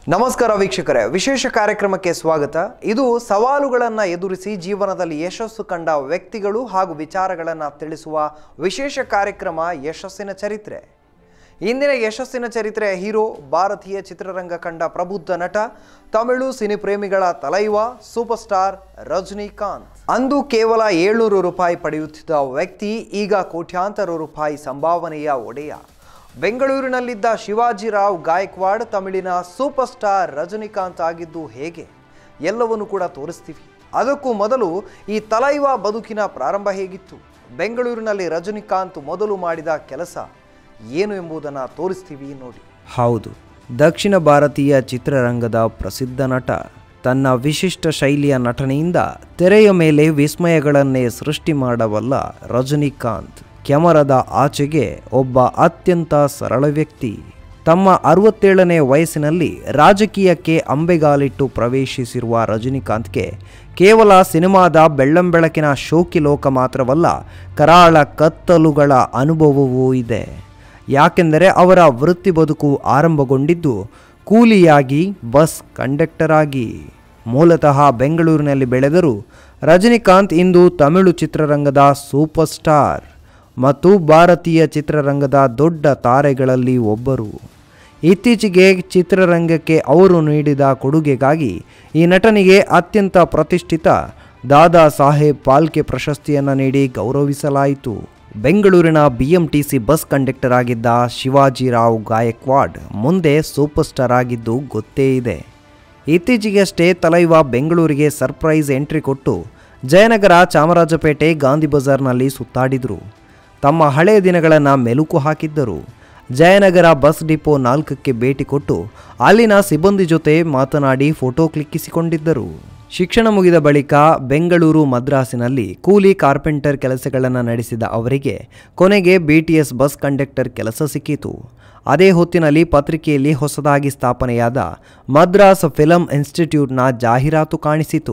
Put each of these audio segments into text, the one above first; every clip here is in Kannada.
ನಮಸ್ಕಾರ ವೀಕ್ಷಕರೇ ವಿಶೇಷ ಕಾರ್ಯಕ್ರಮಕ್ಕೆ ಸ್ವಾಗತ ಇದು ಸವಾಲುಗಳನ್ನು ಎದುರಿಸಿ ಜೀವನದಲ್ಲಿ ಯಶಸ್ಸು ಕಂಡ ವ್ಯಕ್ತಿಗಳು ಹಾಗೂ ವಿಚಾರಗಳನ್ನು ತಿಳಿಸುವ ವಿಶೇಷ ಕಾರ್ಯಕ್ರಮ ಯಶಸ್ಸಿನ ಚರಿತ್ರೆ ಇಂದಿನ ಯಶಸ್ಸಿನ ಚರಿತ್ರೆಯ ಹೀರೋ ಭಾರತೀಯ ಚಿತ್ರರಂಗ ಕಂಡ ಪ್ರಬುದ್ಧ ನಟ ತಮಿಳು ಸಿನಿಪ್ರೇಮಿಗಳ ತಲೈವ ಸೂಪರ್ ಸ್ಟಾರ್ ರಜನಿಕಾಂತ್ ಅಂದು ಕೇವಲ ಏಳ್ನೂರು ರೂಪಾಯಿ ಪಡೆಯುತ್ತಿದ್ದ ವ್ಯಕ್ತಿ ಈಗ ಕೋಟ್ಯಾಂತರ ರೂಪಾಯಿ ಸಂಭಾವನೆಯ ಒಡೆಯ ಬೆಂಗಳೂರಿನಲ್ಲಿದ್ದ ಶಿವಾಜಿರಾವ್ ಗಾಯಕ್ವಾಡ್ ತಮಿಳಿನ ಸೂಪರ್ ಸ್ಟಾರ್ ರಜನಿಕಾಂತ್ ಆಗಿದ್ದು ಹೇಗೆ ಎಲ್ಲವನ್ನು ಕೂಡ ತೋರಿಸ್ತೀವಿ ಅದಕ್ಕೂ ಮೊದಲು ಈ ತಲೈವ ಬದುಕಿನ ಪ್ರಾರಂಭ ಹೇಗಿತ್ತು ಬೆಂಗಳೂರಿನಲ್ಲಿ ರಜನಿಕಾಂತ್ ಮೊದಲು ಮಾಡಿದ ಕೆಲಸ ಏನು ಎಂಬುದನ್ನು ತೋರಿಸ್ತೀವಿ ನೋಡಿ ಹೌದು ದಕ್ಷಿಣ ಭಾರತೀಯ ಚಿತ್ರರಂಗದ ಪ್ರಸಿದ್ಧ ನಟ ತನ್ನ ವಿಶಿಷ್ಟ ಶೈಲಿಯ ನಟನೆಯಿಂದ ತೆರೆಯ ಮೇಲೆ ವಿಸ್ಮಯಗಳನ್ನೇ ಸೃಷ್ಟಿ ಮಾಡಬಲ್ಲ ರಜನಿಕಾಂತ್ ಕ್ಯಾಮರಾದ ಆಚೆಗೆ ಒಬ್ಬ ಅತ್ಯಂತ ಸರಳ ವ್ಯಕ್ತಿ ತಮ್ಮ ಅರವತ್ತೇಳನೇ ವಯಸ್ಸಿನಲ್ಲಿ ರಾಜಕೀಯಕ್ಕೆ ಅಂಬೆಗಾಲಿಟ್ಟು ಪ್ರವೇಶಿಸಿರುವ ರಜನಿಕಾಂತ್ಗೆ ಕೇವಲ ಸಿನಿಮಾದ ಬೆಳ್ಳಂಬೆಳಕಿನ ಶೋಕಿ ಲೋಕ ಮಾತ್ರವಲ್ಲ ಕರಾಳ ಕತ್ತಲುಗಳ ಅನುಭವವೂ ಇದೆ ಯಾಕೆಂದರೆ ಅವರ ವೃತ್ತಿ ಬದುಕು ಆರಂಭಗೊಂಡಿದ್ದು ಕೂಲಿಯಾಗಿ ಬಸ್ ಕಂಡಕ್ಟರ್ ಆಗಿ ಮೂಲತಃ ಬೆಂಗಳೂರಿನಲ್ಲಿ ಬೆಳೆದರೂ ರಜನಿಕಾಂತ್ ಇಂದು ತಮಿಳು ಚಿತ್ರರಂಗದ ಸೂಪರ್ ಸ್ಟಾರ್ ಮತ್ತು ಭಾರತೀಯ ಚಿತ್ರರಂಗದ ದೊಡ್ಡ ತಾರೆಗಳಲ್ಲಿ ಒಬ್ಬರು ಇತ್ತೀಚೆಗೆ ಚಿತ್ರರಂಗಕ್ಕೆ ಅವರು ನೀಡಿದ ಕೊಡುಗೆಗಾಗಿ ಈ ನಟನಿಗೆ ಅತ್ಯಂತ ಪ್ರತಿಷ್ಠಿತ ದಾದಾ ಸಾಹೇಬ್ ಪಾಲ್ಕೆ ಪ್ರಶಸ್ತಿಯನ್ನು ನೀಡಿ ಗೌರವಿಸಲಾಯಿತು ಬೆಂಗಳೂರಿನ ಬಿಎಂಟಿಸಿ ಬಸ್ ಕಂಡಕ್ಟರ್ ಆಗಿದ್ದ ಶಿವಾಜಿರಾವ್ ಗಾಯಕ್ವಾಡ್ ಮುಂದೆ ಸೂಪರ್ ಸ್ಟಾರ್ ಆಗಿದ್ದು ಗೊತ್ತೇ ಇದೆ ಇತ್ತೀಚೆಗಷ್ಟೇ ತಲೈವ ಬೆಂಗಳೂರಿಗೆ ಸರ್ಪ್ರೈಸ್ ಎಂಟ್ರಿ ಕೊಟ್ಟು ಜಯನಗರ ಚಾಮರಾಜಪೇಟೆ ಗಾಂಧಿ ಬಜಾರ್ನಲ್ಲಿ ಸುತ್ತಾಡಿದರು ತಮ್ಮ ಹಳೆಯ ದಿನಗಳನ್ನು ಮೆಲುಕು ಹಾಕಿದ್ದರು ಜಯನಗರ ಬಸ್ ಡಿಪೋ ನಾಲ್ಕಕ್ಕೆ ಭೇಟಿ ಕೊಟ್ಟು ಅಲ್ಲಿನ ಸಿಬ್ಬಂದಿ ಜೊತೆ ಮಾತನಾಡಿ ಫೋಟೋ ಕ್ಲಿಕ್ಕಿಸಿಕೊಂಡಿದ್ದರು ಶಿಕ್ಷಣ ಮುಗಿದ ಬಳಿಕ ಬೆಂಗಳೂರು ಮದ್ರಾಸಿನಲ್ಲಿ ಕೂಲಿ ಕಾರ್ಪೆಂಟರ್ ಕೆಲಸಗಳನ್ನು ನಡೆಸಿದ ಅವರಿಗೆ ಕೊನೆಗೆ ಬಿಟಿಎಸ್ ಬಸ್ ಕಂಡಕ್ಟರ್ ಕೆಲಸ ಸಿಕ್ಕಿತು ಅದೇ ಹೊತ್ತಿನಲ್ಲಿ ಪತ್ರಿಕೆಯಲ್ಲಿ ಹೊಸದಾಗಿ ಸ್ಥಾಪನೆಯಾದ ಮದ್ರಾಸ್ ಫಿಲಂ ಇನ್ಸ್ಟಿಟ್ಯೂಟ್ನ ಜಾಹೀರಾತು ಕಾಣಿಸಿತು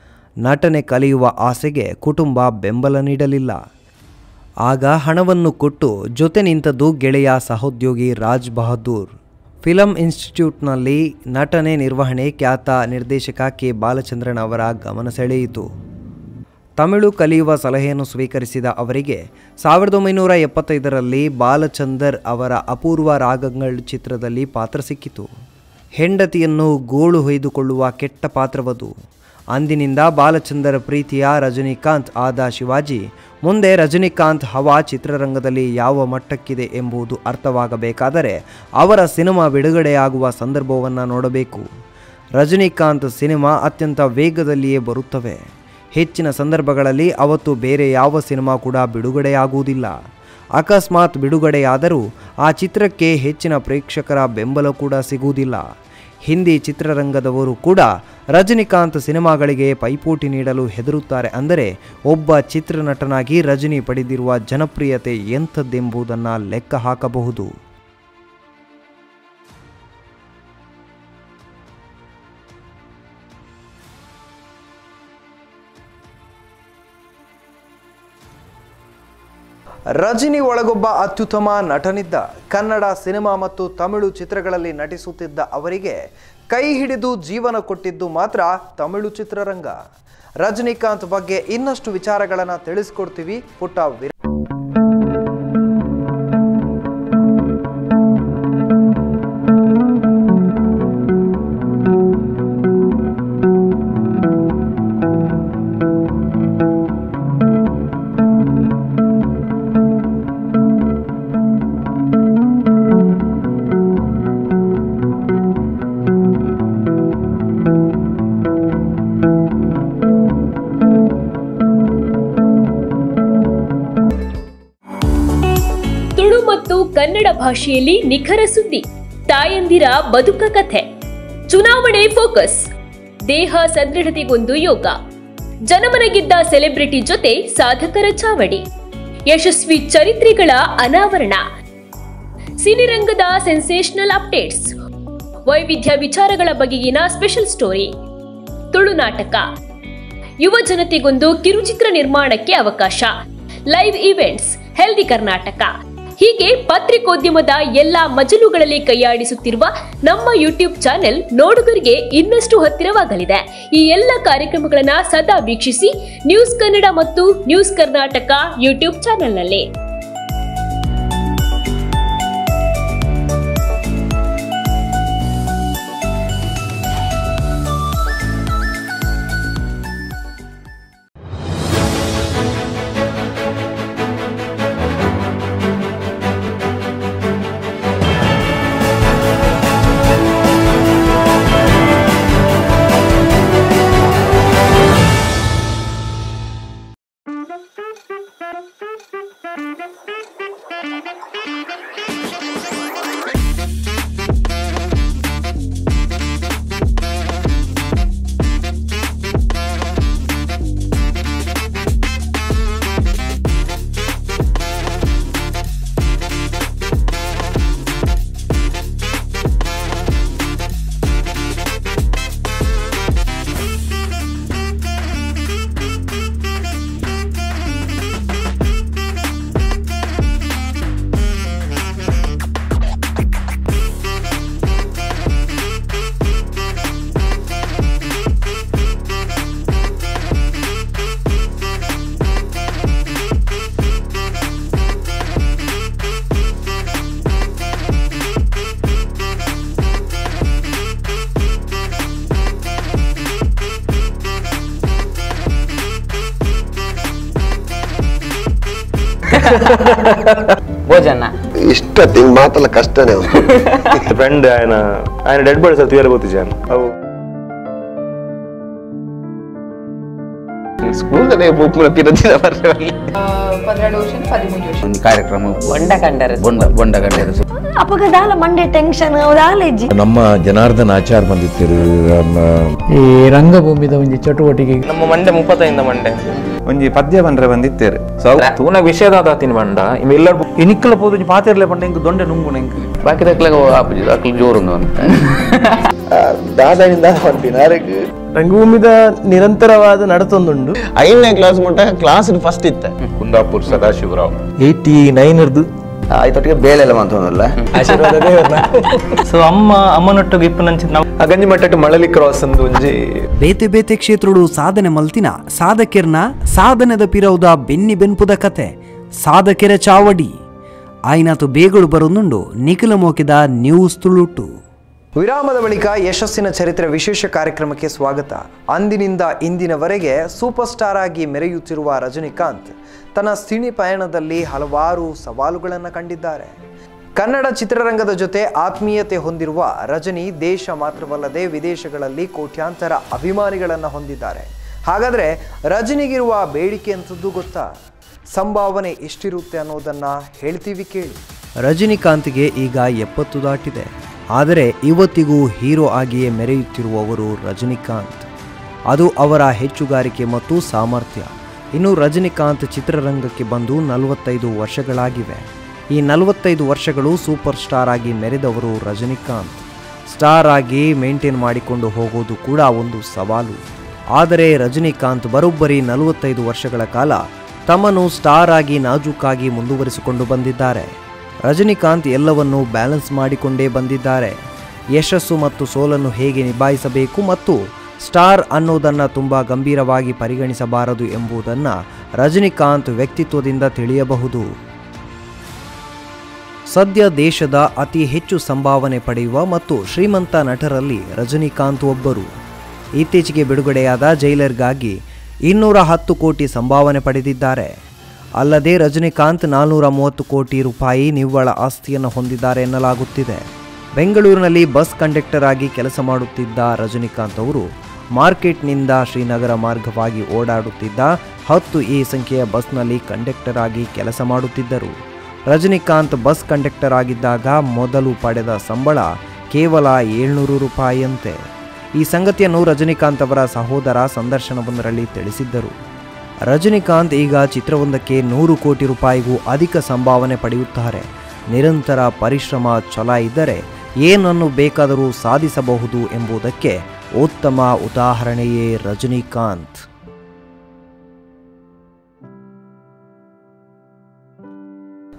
ನಟನೆ ಕಲಿಯುವ ಆಸೆಗೆ ಕುಟುಂಬ ಬೆಂಬಲ ನೀಡಲಿಲ್ಲ ಆಗ ಹಣವನ್ನು ಕೊಟ್ಟು ಜೊತೆ ನಿಂತದ್ದು ಗೆಳೆಯ ಸಹೋದ್ಯೋಗಿ ರಾಜ್ ಬಹದ್ದೂರ್ ಫಿಲಂ ಇನ್ಸ್ಟಿಟ್ಯೂಟ್ನಲ್ಲಿ ನಟನೆ ನಿರ್ವಹಣೆ ಖ್ಯಾತ ನಿರ್ದೇಶಕ ಕೆ ಬಾಲಚಂದ್ರನ್ ಅವರ ಗಮನ ಸೆಳೆಯಿತು ತಮಿಳು ಕಲಿಯುವ ಸಲಹೆಯನ್ನು ಸ್ವೀಕರಿಸಿದ ಅವರಿಗೆ ಸಾವಿರದ ಒಂಬೈನೂರ ಎಪ್ಪತ್ತೈದರಲ್ಲಿ ಬಾಲಚಂದರ್ ಅವರ ಅಪೂರ್ವ ರಾಗಗಳು ಚಿತ್ರದಲ್ಲಿ ಪಾತ್ರ ಸಿಕ್ಕಿತು ಹೆಂಡತಿಯನ್ನು ಗೋಳು ಹೊಯ್ದುಕೊಳ್ಳುವ ಕೆಟ್ಟ ಪಾತ್ರವದು ಅಂದಿನಿಂದ ಬಾಲಚಂದರ್ ಪ್ರೀತಿಯ ರಜನಿಕಾಂತ್ ಆದ ಶಿವಾಜಿ ಮುಂದೆ ರಜನಿಕಾಂತ್ ಹವಾ ಚಿತ್ರರಂಗದಲ್ಲಿ ಯಾವ ಮಟ್ಟಕ್ಕಿದೆ ಎಂಬುದು ಅರ್ಥವಾಗಬೇಕಾದರೆ ಅವರ ಸಿನಿಮಾ ಬಿಡುಗಡೆಯಾಗುವ ಸಂದರ್ಭವನ್ನು ನೋಡಬೇಕು ರಜನಿಕಾಂತ್ ಸಿನಿಮಾ ಅತ್ಯಂತ ವೇಗದಲ್ಲಿಯೇ ಬರುತ್ತವೆ ಹೆಚ್ಚಿನ ಸಂದರ್ಭಗಳಲ್ಲಿ ಅವತ್ತು ಬೇರೆ ಯಾವ ಸಿನಿಮಾ ಕೂಡ ಬಿಡುಗಡೆಯಾಗುವುದಿಲ್ಲ ಅಕಸ್ಮಾತ್ ಬಿಡುಗಡೆಯಾದರೂ ಆ ಚಿತ್ರಕ್ಕೆ ಹೆಚ್ಚಿನ ಪ್ರೇಕ್ಷಕರ ಬೆಂಬಲ ಕೂಡ ಸಿಗುವುದಿಲ್ಲ ಹಿಂದಿ ಚಿತ್ರರಂಗದವರು ಕೂಡ ರಜನಿಕಾಂತ್ ಸಿನಿಮಾಗಳಿಗೆ ಪೈಪೋಟಿ ನೀಡಲು ಹೆದರುತ್ತಾರೆ ಅಂದರೆ ಒಬ್ಬ ಚಿತ್ರನಟನಾಗಿ ರಜನಿ ಪಡೆದಿರುವ ಜನಪ್ರಿಯತೆ ಎಂಥದ್ದೆಂಬುದನ್ನು ಲೆಕ್ಕ ಹಾಕಬಹುದು ರಜನಿ ಒಳಗೊಬ್ಬ ಅತ್ಯುತ್ತಮ ನಟನಿದ್ದ ಕನ್ನಡ ಸಿನಿಮಾ ಮತ್ತು ತಮಿಳು ಚಿತ್ರಗಳಲ್ಲಿ ನಟಿಸುತ್ತಿದ್ದ ಅವರಿಗೆ ಕೈ ಹಿಡಿದು ಜೀವನ ಕೊಟ್ಟಿದ್ದು ಮಾತ್ರ ತಮಿಳು ಚಿತ್ರರಂಗ ರಜನಿಕಾಂತ್ ಬಗ್ಗೆ ಇನ್ನಷ್ಟು ವಿಚಾರಗಳನ್ನು ತಿಳಿಸ್ಕೊಡ್ತೀವಿ ಪುಟ್ಟ ವಿರ ತುಳು ಮತ್ತು ಕನ್ನಡ ಭಾಷೆಯಲ್ಲಿ ನಿಖರ ಸುದ್ದಿ ತಾಯಂದಿರ ಬದುಕ ಕಥೆ ಚುನಾವಣೆ ಫೋಕಸ್ ದೇಹ ಸದೃಢತೆಗೊಂದು ಯೋಗ ಜನಮನಗಿದ್ದ ಸೆಲೆಬ್ರಿಟಿ ಜೊತೆ ಸಾಧಕರ ಚಾವಡಿ ಯಶಸ್ವಿ ಚರಿತ್ರೆಗಳ ಅನಾವರಣ ಸಿನಿರಂಗದ ಸೆನ್ಸೇಷನಲ್ ಅಪ್ಡೇಟ್ಸ್ ವೈವಿಧ್ಯ ವಿಚಾರಗಳ ಬಗೆಗಿನ ಸ್ಪೆಷಲ್ ಸ್ಟೋರಿ ತುಳು ನಾಟಕ ಯುವ ಜನತೆಗೊಂದು ಕಿರುಚಿತ್ರ ನಿರ್ಮಾಣಕ್ಕೆ ಅವಕಾಶ ಲೈವ್ ಇವೆಂಟ್ಸ್ ಹೆಲ್ದಿ ಕರ್ನಾಟಕ ಹೀಗೆ ಪತ್ರಿಕೋದ್ಯಮದ ಎಲ್ಲಾ ಮಜಲುಗಳಲ್ಲಿ ಕೈಯಾಡಿಸುತ್ತಿರುವ ನಮ್ಮ ಯೂಟ್ಯೂಬ್ ಚಾನೆಲ್ ನೋಡುಗರಿಗೆ ಇನ್ನಷ್ಟು ಹತ್ತಿರವಾಗಲಿದೆ ಈ ಎಲ್ಲ ಕಾರ್ಯಕ್ರಮಗಳನ್ನ ಸದಾ ವೀಕ್ಷಿಸಿ ನ್ಯೂಸ್ ಕನ್ನಡ ಮತ್ತು ನ್ಯೂಸ್ ಕರ್ನಾಟಕ ಯೂಟ್ಯೂಬ್ ಚಾನೆಲ್ನಲ್ಲಿ భోజన ಇಷ್ಟ ತಿಂಗ್ ಮಾತಲ್ಲ ಕಷ್ಟನೇ ಅವ್ನು. ಫ್ರೆಂಡ್ ఆయన ఆయన డెడ్ బాడీ సార్ తీయలేకపోతున్నాను అవు ಸ್ಕೂಲ್ದಲ್ಲಿ ಮುಪ್ಪುನ ಪಿರದಿನ ಬರ್ರಿ పదిహేడు ఓషన్ పదిమూడు ఓషన్ ಒಂದು ಕಾರ್ಯಕ್ರಮ బొండ కంటారు ಬೊಂಡ ಬೊಂಡ ಗಂಡರು ಅಪಘಾತಾಲ ಮಂಡೆ ಟೆನ್ಷನ್ ಅದಾಲ ಇಜ್ಜಿ ನಮ್ಮ ಜನಾರ್ದನ್ ಆಚಾರ್ ಬಂದಿದ್ದರು ಈ ರಂಗಭೂಮಿದ ಒಂದು ಚಟುವಟಿಕೆ ನಮ್ಮ ಮಂಡೆ ಮುಪ್ಪತ್ತೈಂದ ಮಂಡೆ ಒಂಜಿ ಪದ್ಯ ಬಂದ್ರೆ ಬಂದಿತ್ತೇರು ತೂನ ವಿಷಯದಾದ ತಿನ್ಬಂಡ ಎಲ್ಲರೂ ಎನಿಕ್ಕಲ ಪೋದು ಪಾತಿರ್ಲೆ ಬಂಡ ಇಂಕ ದೊಂಡೆ ನುಂಗುಣ ಇಂಕ ಬಾಕಿ ದಕ್ಲಾಗ ಆಪುಜಿ ಅಕ್ಲು ಜೋರು ಅಂತ ದಾದಾನಿಂದ ಹೊರಟಿನಾರಿಗೆ ರಂಗಭೂಮಿದ ನಿರಂತರವಾದ ನಡತೊಂದುಂಡು ಐದನೇ ಕ್ಲಾಸ್ ಮಟ್ಟ ಕ್ಲಾಸ್ ಫಸ್ಟ್ ಇತ್ತ ಕುಂದಾಪುರ್ ಸದಾಶಿವರಾವ್ ಏಯ್ಟಿ ನೈನ್ ಇರ್ದು ಆಯ್ತೊಟ್ಟಿಗೆ ಬೇಳೆ ಎಲ್ಲ ಮಾತೊಂದಲ್ಲ ಆಶೀರ್ವಾದ ದೇವರನ ಸೊ ಅಮ್ಮ ಅಮ್ಮನೊಟ್ಟಿಗೆ ಇಪ್ಪ ನಂಚಿ ನಾವು ಗಂಜಿ ಮಟ್ಟಕ್ಕೆ ಮಳಲಿ ಕ್ರಾಸ್ ಅಂದು ಒಂಜಿ ಬೇತೆ ಬೇತೆ ಕ್ಷೇತ್ರಡು ಸಾಧನೆ ಮಲ್ತಿನ ಸಾಧಕೆರ್ನ ಸಾಧನೆದ ಪಿರವುದ ಬೆನ್ನಿ ಬೆನ್ಪುದ ಕತೆ ಸಾಧಕೆರ ಚಾವಡಿ ಆಯ್ನಾತು ಬೇಗಳು ಬರೋದುಂಡು ನಿಖಿಲ ಮೋಕಿದ ನ್ಯೂಸ್ ತುಳುಟು ವಿರಾಮದ ಬಳಿಕ ಯಶಸ್ಸಿನ ಚರಿತ್ರೆ ವಿಶೇಷ ಕಾರ್ಯಕ್ರಮಕ್ಕೆ ಸ್ವಾಗತ ಅಂದಿನಿಂದ ಇಂದಿನವರೆಗೆ ಸೂಪರ್ ಸ್ಟಾರ್ ಆಗಿ ಮೆರೆಯುತ್ತಿರುವ ರಜನಿಕಾಂತ್ ತನ್ನ ಸಿನಿ ಪಯಣದಲ್ಲಿ ಹಲವಾರು ಸವಾಲುಗಳನ್ನು ಕಂಡಿದ್ದಾರೆ ಕನ್ನಡ ಚಿತ್ರರಂಗದ ಜೊತೆ ಆತ್ಮೀಯತೆ ಹೊಂದಿರುವ ರಜನಿ ದೇಶ ಮಾತ್ರವಲ್ಲದೆ ವಿದೇಶಗಳಲ್ಲಿ ಕೋಟ್ಯಾಂತರ ಅಭಿಮಾನಿಗಳನ್ನು ಹೊಂದಿದ್ದಾರೆ ಹಾಗಾದರೆ ರಜನಿಗಿರುವ ಬೇಡಿಕೆ ಅಂತದ್ದು ಗೊತ್ತಾ ಸಂಭಾವನೆ ಎಷ್ಟಿರುತ್ತೆ ಅನ್ನೋದನ್ನ ಹೇಳ್ತೀವಿ ಕೇಳಿ ರಜನಿಕಾಂತ್ಗೆ ಈಗ ಎಪ್ಪತ್ತು ದಾಟಿದೆ ಆದರೆ ಇವತ್ತಿಗೂ ಹೀರೋ ಆಗಿಯೇ ಮೆರೆಯುತ್ತಿರುವವರು ರಜನಿಕಾಂತ್ ಅದು ಅವರ ಹೆಚ್ಚುಗಾರಿಕೆ ಮತ್ತು ಸಾಮರ್ಥ್ಯ ಇನ್ನು ರಜನಿಕಾಂತ್ ಚಿತ್ರರಂಗಕ್ಕೆ ಬಂದು ನಲವತ್ತೈದು ವರ್ಷಗಳಾಗಿವೆ ಈ ನಲವತ್ತೈದು ವರ್ಷಗಳು ಸೂಪರ್ ಸ್ಟಾರ್ ಆಗಿ ಮೆರೆದವರು ರಜನಿಕಾಂತ್ ಸ್ಟಾರ್ ಆಗಿ ಮೇಂಟೈನ್ ಮಾಡಿಕೊಂಡು ಹೋಗೋದು ಕೂಡ ಒಂದು ಸವಾಲು ಆದರೆ ರಜನಿಕಾಂತ್ ಬರೋಬ್ಬರಿ ನಲವತ್ತೈದು ವರ್ಷಗಳ ಕಾಲ ತಮ್ಮನ್ನು ಸ್ಟಾರ್ ಆಗಿ ನಾಜೂಕಾಗಿ ಮುಂದುವರಿಸಿಕೊಂಡು ಬಂದಿದ್ದಾರೆ ರಜನಿಕಾಂತ್ ಎಲ್ಲವನ್ನೂ ಬ್ಯಾಲೆನ್ಸ್ ಮಾಡಿಕೊಂಡೇ ಬಂದಿದ್ದಾರೆ ಯಶಸ್ಸು ಮತ್ತು ಸೋಲನ್ನು ಹೇಗೆ ನಿಭಾಯಿಸಬೇಕು ಮತ್ತು ಸ್ಟಾರ್ ಅನ್ನೋದನ್ನು ತುಂಬ ಗಂಭೀರವಾಗಿ ಪರಿಗಣಿಸಬಾರದು ಎಂಬುದನ್ನು ರಜನಿಕಾಂತ್ ವ್ಯಕ್ತಿತ್ವದಿಂದ ತಿಳಿಯಬಹುದು ಸದ್ಯ ದೇಶದ ಅತಿ ಹೆಚ್ಚು ಸಂಭಾವನೆ ಪಡೆಯುವ ಮತ್ತು ಶ್ರೀಮಂತ ನಟರಲ್ಲಿ ರಜನಿಕಾಂತ್ ಒಬ್ಬರು ಇತ್ತೀಚೆಗೆ ಬಿಡುಗಡೆಯಾದ ಜೈಲರ್ಗಾಗಿ ಇನ್ನೂರ ಹತ್ತು ಕೋಟಿ ಸಂಭಾವನೆ ಪಡೆದಿದ್ದಾರೆ ಅಲ್ಲದೆ ರಜನಿಕಾಂತ್ ನಾಲ್ನೂರ ಮೂವತ್ತು ಕೋಟಿ ರೂಪಾಯಿ ನಿವ್ವಳ ಆಸ್ತಿಯನ್ನು ಹೊಂದಿದ್ದಾರೆ ಎನ್ನಲಾಗುತ್ತಿದೆ ಬೆಂಗಳೂರಿನಲ್ಲಿ ಬಸ್ ಕಂಡಕ್ಟರ್ ಆಗಿ ಕೆಲಸ ಮಾಡುತ್ತಿದ್ದ ರಜನಿಕಾಂತ್ ಅವರು ಮಾರ್ಕೆಟ್ನಿಂದ ಶ್ರೀನಗರ ಮಾರ್ಗವಾಗಿ ಓಡಾಡುತ್ತಿದ್ದ ಹತ್ತು ಎ ಸಂಖ್ಯೆಯ ಬಸ್ನಲ್ಲಿ ಕಂಡಕ್ಟರ್ ಆಗಿ ಕೆಲಸ ಮಾಡುತ್ತಿದ್ದರು ರಜನಿಕಾಂತ್ ಬಸ್ ಕಂಡಕ್ಟರ್ ಆಗಿದ್ದಾಗ ಮೊದಲು ಪಡೆದ ಸಂಬಳ ಕೇವಲ ಏಳ್ನೂರು ರೂಪಾಯಿಯಂತೆ ಈ ಸಂಗತಿಯನ್ನು ರಜನಿಕಾಂತ್ ಅವರ ಸಹೋದರ ಸಂದರ್ಶನವೊಂದರಲ್ಲಿ ತಿಳಿಸಿದ್ದರು ರಜನಿಕಾಂತ್ ಈಗ ಚಿತ್ರವೊಂದಕ್ಕೆ ನೂರು ಕೋಟಿ ರೂಪಾಯಿಗೂ ಅಧಿಕ ಸಂಭಾವನೆ ಪಡೆಯುತ್ತಾರೆ ನಿರಂತರ ಪರಿಶ್ರಮ ಛಲ ಇದ್ದರೆ ಏನನ್ನು ಬೇಕಾದರೂ ಸಾಧಿಸಬಹುದು ಎಂಬುದಕ್ಕೆ ಉತ್ತಮ ಉದಾಹರಣೆಯೇ ರಜನಿಕಾಂತ್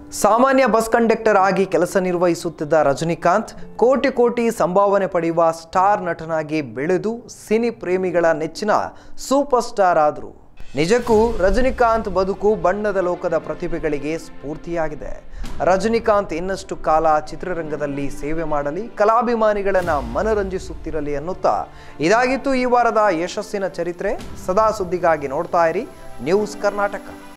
ಸಾಮಾನ್ಯ ಬಸ್ ಕಂಡಕ್ಟರ್ ಆಗಿ ಕೆಲಸ ನಿರ್ವಹಿಸುತ್ತಿದ್ದ ರಜನಿಕಾಂತ್ ಕೋಟಿ ಕೋಟಿ ಸಂಭಾವನೆ ಪಡೆಯುವ ಸ್ಟಾರ್ ನಟನಾಗಿ ಬೆಳೆದು ಸಿನಿ ಪ್ರೇಮಿಗಳ ನೆಚ್ಚಿನ ಸೂಪರ್ ಸ್ಟಾರ್ ಆದರು ನಿಜಕ್ಕೂ ರಜನಿಕಾಂತ್ ಬದುಕು ಬಣ್ಣದ ಲೋಕದ ಪ್ರತಿಭೆಗಳಿಗೆ ಸ್ಫೂರ್ತಿಯಾಗಿದೆ ರಜನಿಕಾಂತ್ ಇನ್ನಷ್ಟು ಕಾಲ ಚಿತ್ರರಂಗದಲ್ಲಿ ಸೇವೆ ಮಾಡಲಿ ಕಲಾಭಿಮಾನಿಗಳನ್ನ ಮನರಂಜಿಸುತ್ತಿರಲಿ ಅನ್ನುತ್ತಾ ಇದಾಗಿತ್ತು ಈ ವಾರದ ಯಶಸ್ಸಿನ ಚರಿತ್ರೆ ಸದಾ ಸುದ್ದಿಗಾಗಿ ನೋಡ್ತಾ ಇರಿ ನ್ಯೂಸ್ ಕರ್ನಾಟಕ